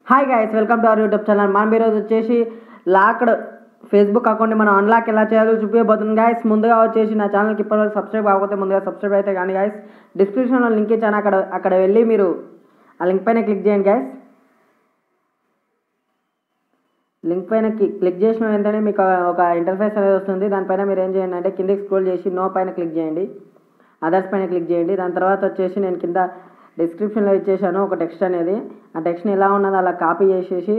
hi guys welcome to our YouTube channel మనం ఈరోజు వచ్చేసి లాక్డ్ ఫేస్బుక్ అకౌంట్ని మనం అన్లాక్ ఎలా చేయాలో చూపించబోతుంది గైస్ ముందుగా వచ్చేసి నా ఛానల్కి ఇప్పటివరకు సబ్స్క్రైబ్ కాకపోతే ముందుగా సబ్స్క్రైబ్ అయితే కానీ గైస్ డిస్క్రిప్షన్లో లింక్ ఇచ్చాను అక్కడ అక్కడ వెళ్ళి మీరు ఆ లింక్ పైన క్లిక్ చేయండి గైస్ లింక్ పైన క్లి- క్లిక్ చేసిన వెంటనే మీకు ఒక ఇంటర్ఫేస్ అనేది వస్తుంది దానిపైన మీరు ఏం చేయండి అంటే కిందకి స్క్రోల్ చేసి నో పైన క్లిక్ చేయండి అదర్స్ పైన క్లిక్ చేయండి దాని తర్వాత వచ్చేసి నేను కింద డిస్క్రిప్షన్లో ఇచ్చేసాను ఒక టెక్స్ట్ అనేది ఆ టెక్స్ట్ని ఎలా ఉన్నదో అలా కాపీ చేసేసి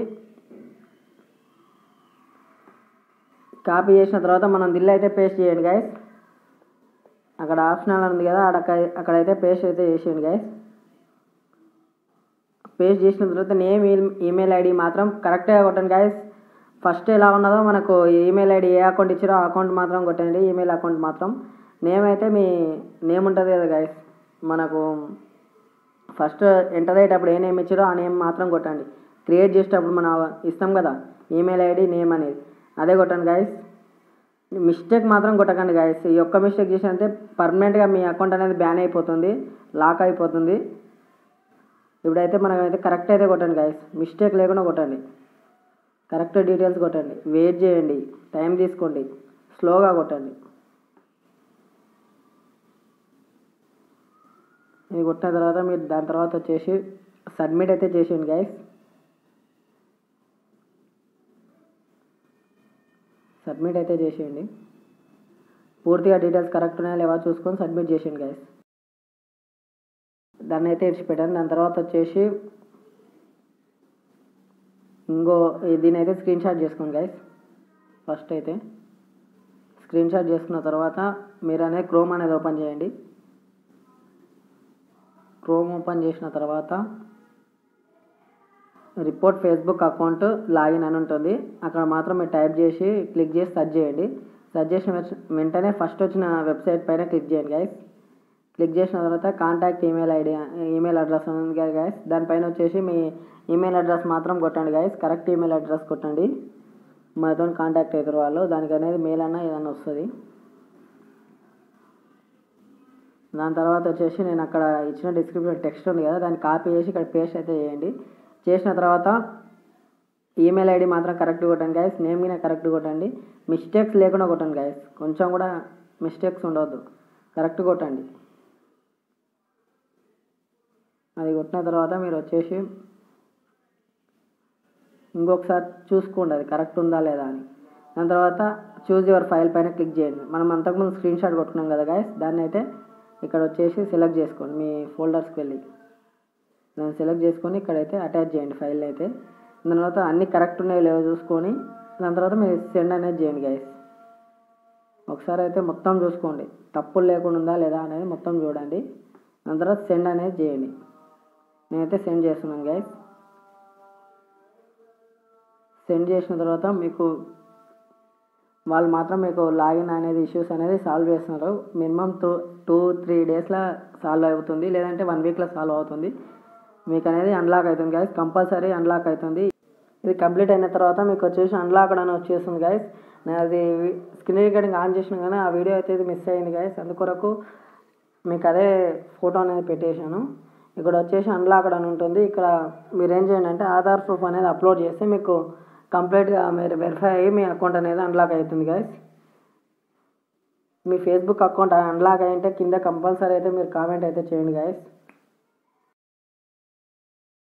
కాపీ చేసిన తర్వాత మనం దిల్లు అయితే పేస్ట్ చేయండి గైస్ అక్కడ ఆప్షనల్ ఉంది కదా అక్కడ అక్కడైతే పేస్ట్ అయితే చేసేయండి గైస్ పేస్ట్ చేసిన తర్వాత నేమ్ ఈమెయిల్ ఐడి మాత్రం కరెక్ట్గా కొట్టండి గైస్ ఫస్ట్ ఎలా ఉన్నదో మనకు ఈమెయిల్ ఐడి ఏ అకౌంట్ ఇచ్చారో ఆ అకౌంట్ మాత్రం కొట్టండి ఈమెయిల్ అకౌంట్ మాత్రం నేమ్ అయితే మీ నేమ్ ఉంటుంది కదా గైస్ మనకు ఫస్ట్ ఎంటర్ అయ్యేటప్పుడు ఏ నేమ్ ఇచ్చారో ఆ నేమ్ మాత్రం కొట్టండి క్రియేట్ చేసేటప్పుడు మనం ఇస్తాం కదా ఈమెయిల్ ఐడి నేమ్ అనేది అదే కొట్టండి గైస్ మిస్టేక్ మాత్రం కొట్టకండి గైస్ ఈ ఒక్క మిస్టేక్ చేసినంటే పర్మనెంట్గా మీ అకౌంట్ అనేది బ్యాన్ అయిపోతుంది లాక్ అయిపోతుంది ఇప్పుడైతే మనం అయితే కరెక్ట్ అయితే కొట్టండి గైస్ మిస్టేక్ లేకుండా కొట్టండి కరెక్ట్ డీటెయిల్స్ కొట్టండి వెయిట్ చేయండి టైం తీసుకోండి స్లోగా కొట్టండి ఇది కొట్టిన తర్వాత మీరు దాని తర్వాత వచ్చేసి సబ్మిట్ అయితే చేసేయండి గైస్ సబ్మిట్ అయితే చేసేయండి పూర్తిగా డీటెయిల్స్ కరెక్ట్ ఉన్నాయా లేవా చూసుకొని సబ్మిట్ చేసేయండి గైస్ దాన్ని అయితే ఇడిచిపెట్టాను దాని తర్వాత వచ్చేసి ఇంకో ఈ- దీని అయితే స్క్రీన్ షాట్ చేసుకోండి గైస్ ఫస్ట్ అయితే స్క్రీన్ షాట్ చేసుకున్న తర్వాత మీరు అనేది క్రోమ్ అనేది ఓపెన్ చేయండి క్రోమ్ ఓపెన్ చేసిన తర్వాత రిపోర్ట్ ఫేస్బుక్ అకౌంట్ లాగిన్ అని ఉంటుంది అక్కడ మాత్రం మీరు టైప్ చేసి క్లిక్ చేసి సెర్చ్ చేయండి సెర్చ్ చేసిన వెచ్- వెంటనే ఫస్ట్ వచ్చిన వెబ్సైట్ పైన క్లిక్ చేయండి గైస్ క్లిక్ చేసిన తర్వాత contact email ID email address ఉంది కదా గైస్ దానిపైన వచ్చేసి మీ ఈమెయిల్ అడ్రస్ మాత్రం కొట్టండి గైస్ కరెక్ట్ ఈమెయిల్ అడ్రస్ కొట్టండి మనతో కాంటాక్ట్ అవుతారు వాళ్ళు దానికి అనేది మెయిల్ అన్న ఏదన్నా వస్తుంది దాని తర్వాత వచ్చేసి నేను అక్కడ ఇచ్చిన డిస్క్రిప్షన్ టెక్స్ట్ ఉంది కదా దాన్ని కాపీ చేసి ఇక్కడ పేస్ట్ అయితే చేయండి చేసిన తర్వాత ఈమెయిల్ ఐడి మాత్రం కరెక్ట్ కొట్టండి గైస్ నేమ్ మీద కరెక్ట్ కొట్టండి మిస్టేక్స్ లేకుండా కొట్టండి గైస్ కొంచెం కూడా మిస్టేక్స్ ఉండవద్దు కరెక్ట్ కొట్టండి అది కొట్టిన తర్వాత మీరు వచ్చేసి ఇంకొకసారి చూసుకోండి అది కరెక్ట్ ఉందా లేదా అని దాని తర్వాత చూజ్ యువర్ ఫైల్ పైన క్లిక్ చేయండి మనం అంతకుముందు స్క్రీన్ షాట్ కొట్టుకున్నాం కదా గైస్ దాన్ని అయితే ఇక్కడ వచ్చేసి సెలెక్ట్ చేసుకోండి మీ ఫోల్డర్స్కి వెళ్ళి దాన్ని సెలెక్ట్ చేసుకొని ఇక్కడైతే అటాచ్ చేయండి ఫైల్ అయితే దాని తర్వాత అన్నీ కరెక్ట్ ఉన్నాయో లేవో చూసుకొని దాని తర్వాత మీరు సెండ్ అనేది చేయండి గైస్ ఒకసారి అయితే మొత్తం చూసుకోండి తప్పులు లేకుండా ఉందా లేదా అనేది మొత్తం చూడండి దాని తర్వాత సెండ్ అనేది చేయండి నేనైతే సెండ్ చేస్తున్నాను గైస్ సెండ్ చేసిన తర్వాత మీకు వాళ్ళు మాత్రం మీకు లాగిన్ అనేది ఇష్యూస్ అనేది సాల్వ్ చేస్తున్నారు మినిమం టూ టూ త్రీ డేస్లో సాల్వ్ అవుతుంది లేదంటే వన్ వీక్లో సాల్వ్ అవుతుంది మీకు అనేది అన్లాక్ అవుతుంది గైస్ కంపల్సరీ అన్లాక్ అవుతుంది ఇది కంప్లీట్ అయిన తర్వాత మీకు వచ్చేసి అన్లాక్ అని వచ్చేస్తుంది గైస్ నేను అది స్క్రీన్ రికార్డింగ్ ఆన్ చేసిన కానీ ఆ వీడియో అయితే ఇది మిస్ అయింది గైస్ అందుకొరకు మీకు అదే ఫోటో అనేది పెట్టేశాను ఇక్కడ వచ్చేసి అన్లాక్డ్ అని ఉంటుంది ఇక్కడ మీరు ఏం చేయండి అంటే ఆధార్ ప్రూఫ్ అనేది అప్లోడ్ చేస్తే మీకు కంప్లీట్గా మీరు వెరిఫై అయ్యి మీ అకౌంట్ అనేది అన్లాక్ అవుతుంది గైస్ మీ ఫేస్బుక్ అకౌంట్ అన్లాక్ అయ్యింటే కింద కంపల్సరీ అయితే మీరు కామెంట్ అయితే చేయండి గైస్